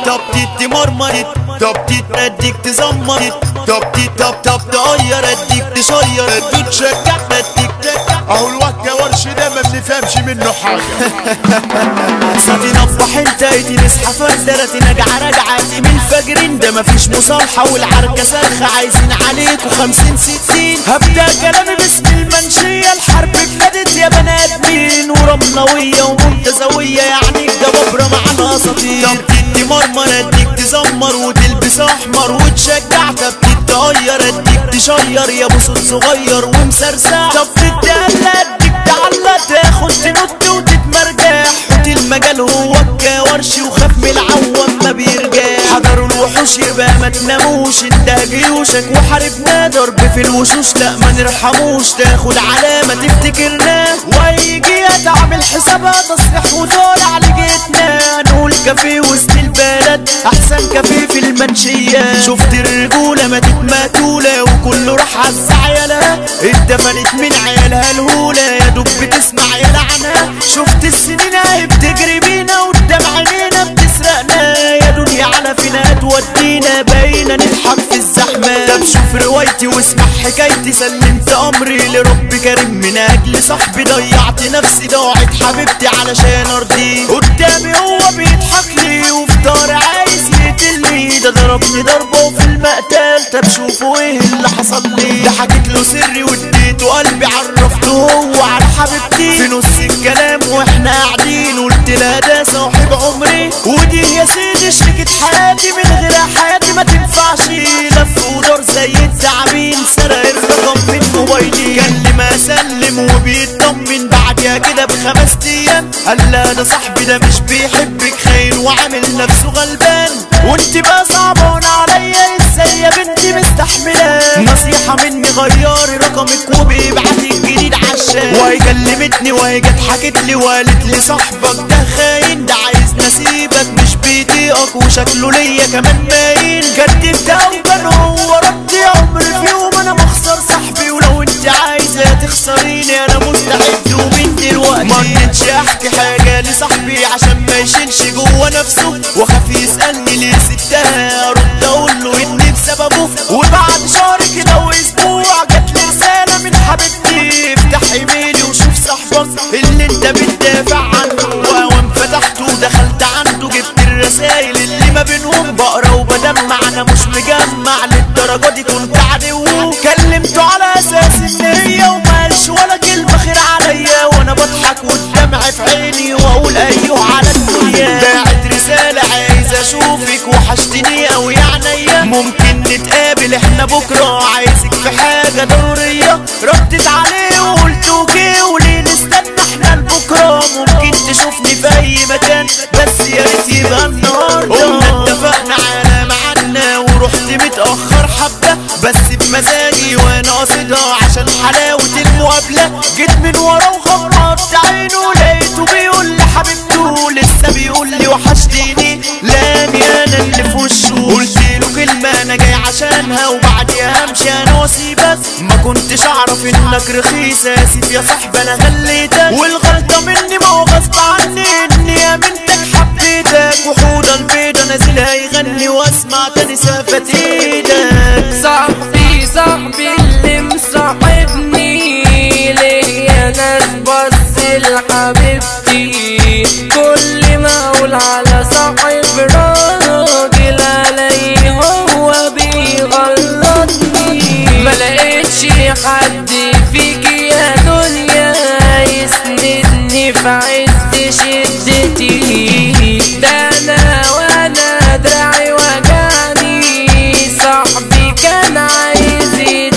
طب تتمرمرت طب تترديك تزمرت طب طب طب تغير اديك تشير اديك تشجع اديك اهو الوكا ورش ده ما بنفهمش منه حاجة صافي نفح انتهيتي نصحى فردرتي نجعة رجعتي من الفجرين ده مفيش مصالحة والعركة صرخة عايزين عليكوا خمسين ستين هبدأ كلامي باسم المنشية الحرب ابتدت يا بني ادمين ورملوية ومنتزوية يعني الجبابرة معانا اساطير طب تدي مرمر اديك تزمر وتلبس احمر وتشجع طب تتغير اديك تشير يا بوس صغير ومسرسع طب تتقلق اديك تعلق تاخد تنط وتتمرجح حوت المجال هو الكورشي وخاف من العوام ما بيرجع حضروا الوحوش يبقى ما تناموش انت جيوشك وحاربنا ضرب في الوشوش لا ما نرحموش تاخد علامة تفتكرنا ويجي تعمل حسابها تصريح وطالع لجيتنا نقول كافيه وسط البلد احسن كافيه في المنشية شفت الرجولة ما تتماتولة وكله راح عالزعيلة اتدفنت من عيالها الهولة يا دوب بتسمع يا لعنة شفت السنين اهي بتجري بينا قدام عينينا بتسرقنا يا دنيا على فينا تودينا باينة نضحك في الزحمة طب شوف روايتي واسمع حكايتي سلمت امري لرب كريم من اجل صاحبي ضيعت نفسي ضاعت حبيبتي علشان ارضيه قدامي هو بيضحك لي وفي دار عايز يقتلني ده ضربني ضربه في المقتل طب شوفوا ايه اللي حصل لي ده حكيت له سري واديته قلبي عرفته هو على حبيبتي في نص الكلام واحنا قاعدين قلت لها ده صاحب عمري ودي يا سيدي شريكة حياتي من غيرها حياتي ما تنفعش لف ودار زي التعابين سرق الرقم من موبايلي كلم اسلم وبيطمن بعدها كده بخمس ايام قال لا ده صاحبي ده مش بيحبك خاين وعامل نفسه غلبان وانت بقى صعبان عليا ازاي يا بنتي مستحمله نصيحه مني غيري رقمك وبيبعتي الجديد عشان وهي كلمتني وهي جت حكت لي وقالت لي صاحبك ده خاين ده عايز نسيبك مش بيطيقك وشكله ليا كمان مايل كدبت او كان هو ردي عمري في يوم انا بخسر صاحبي ولو انت عايزه تخسريني انا مستعد ومن دلوقتي ما رضيتش احكي حاجه لصاحبي عشان ما يشيلش جوه نفسه واخاف يسالني ليه سبتها ارد اقول له اني بسببه وبعد شهر كده واسبوع جات لي رساله من حبيبتي افتح ايميلي وشوف صاحبك اللي انت بتدافع عنه واوام فتحته ودخلت عنده جبت الرسايل اللي ما بينهم بقرا وبدمع انا مش مجمع للدرجه دي كنت عدو كلمته على اساس ان هي وما قالش ولا كلمه خير عليا وانا بضحك والدمع في عيني واقول ايوه على الدنيا باعت رساله عايز اشوفك وحشتني قوي عينيا ممكن نتقابل احنا بكره عايزك في حاجه ضروريه ردت عليه وقلت اوكي وليه نستنى احنا لبكره ممكن تشوفني في اي مكان بس يا ريت يبقى النهارده قلنا اتفقنا على ميعادنا ورحت متاخر حبه بس بمزاجي وانا قاصدها عشان حلاوه المقابله جيت من ورا وغمضت عينه لقيته بيقول لي حبيبته لسه بيقول لي وحشتيني لاني انا اللي في وشه قلت له كلمه انا جاي عشانها وبعديها همشي انا واسيبك ما كنتش اعرف انك رخيص اسف يا صاحبي انا غليتك والغلطه مني ما هو غصب عني اني امنتك حبيتك وحوضه البيضه نازلها يغني واسمع تاني سافت ايدك صاحبي صاحبي اللي مصاحبني ليا ناس بص لحبيبتي كل ما اقول على صاحب راجل علي هو بيغلطني ما لقيتش حد فيك يا دنيا يسندني في عز شدتي ده انا وانا دراعي وجعني صاحبي كان عايز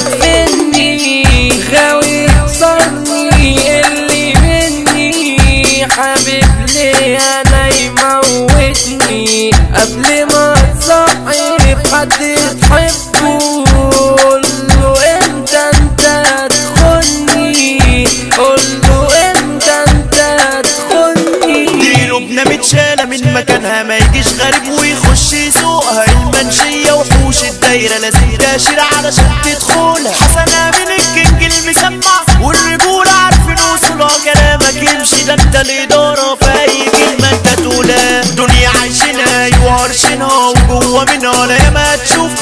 يدفني غاوي يخسرني اللي مني حبيب لي انا يموتني قبل ما تصاحب حد تحبه قول له انت انت تخوني قول له انت انت تخوني دي لبنى متشالة من مكانها ما يجيش غريب ويخش يسوقها المنشية وحوش الدايرة لازم تاشر علشان تدخلها حسنة من الكينج المسمع والرجولة عارفين وصولها كلامك يمشي ده انت الإدارة في أي كلمة انت تقولها دنيا عايشينها يوهرشينها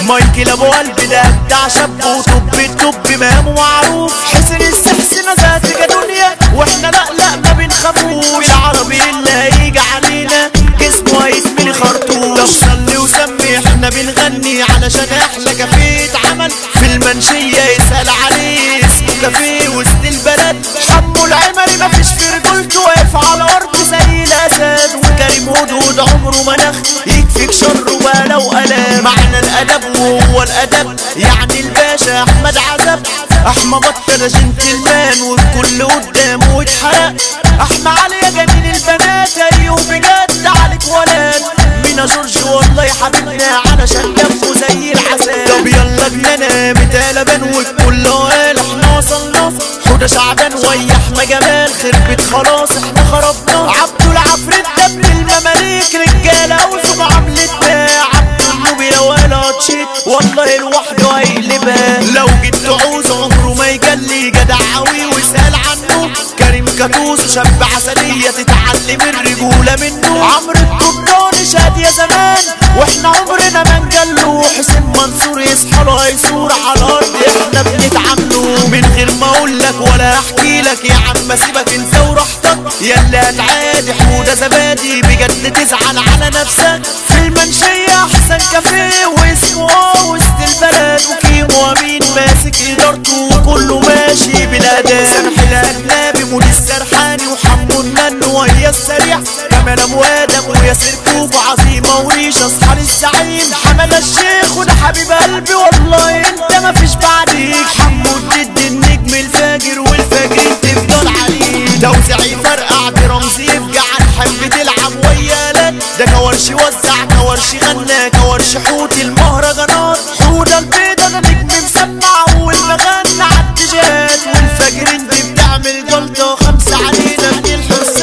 مايكل ابو قلب ده بتاع شاب وطب الطب مقامه معروف حسن السحس نزات دنيا واحنا لا لا ما بنخافوش العربي اللي هيجي علينا جسمه هيتملي خرطوش طب صلي وسمي احنا بنغني علشان احلى كافيه اتعمل في المنشية يسأل عليه اسمه كافيه وسط البلد حمو العمري مفيش في رجولته واقف على الارض زي الاسد وكريم هدهد عمره ما نخ يكفيك شره بقى لو قلم معنى الادب وهو الادب يعني الباشا احمد عزب احمى بطل جنتلمان والكل قدامه اتحرق احمى علي يا جميل البنات ايوه بجد عليك ولد مينا جورج والله يا حبيبنا علشان دمه زي العسل طب يلا بينا متقلبان والكل قال احنا وصلنا حوده شعبان ويا احمى جمال خربت خلاص احنا خربنا عبدو العفريت ده ابن المماليك رجاله وفي معاملتنا عبدو النوبي ولا تشيت والله لوحده هيقلبها لو جيت تعوز عمره ما يجلي جدع قوي واسال عنه كريم كاتوس شاب عسلية تتعلم الرجولة منه عمرو القبطاني شاد يا زمان واحنا عمرنا ما نجله حسين منصور يصحى له هيصور على الارض احنا بنتعامله من غير ما اقول لك ولا احكي لك يا عم سيبك انت وراحتك ياللي هتعادي حوده زبادي بجد تزعل على نفسك في المنشية احسن كافيه واسمه اه وسط البلد وكيمو امين ماسك ادارته وكله ماشي بالاداء سامح الاجنبي مودي السرحاني وحمو النن وهي السريع كمان ابو ادم وياسر كوب عظيمه وريشه اصحاب الزعيم حمل الشيخ وده حبيب قلبي والله انت ما فيش بعديك حمو الجد النجم الفاجر والفاجر تفضل عليه توزيعي فرقع برمزي يفجع حب تلعب ويا لد ده كورشي وزع كورشي غنى كورشي حوت المهرجانات حوده البيضه ده نجم مسمع والمغنى عالتجات والفجر انت بتعمل جلطه خمسه علينا من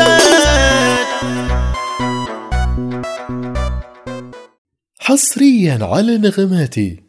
الحسات حصريا على نغماتي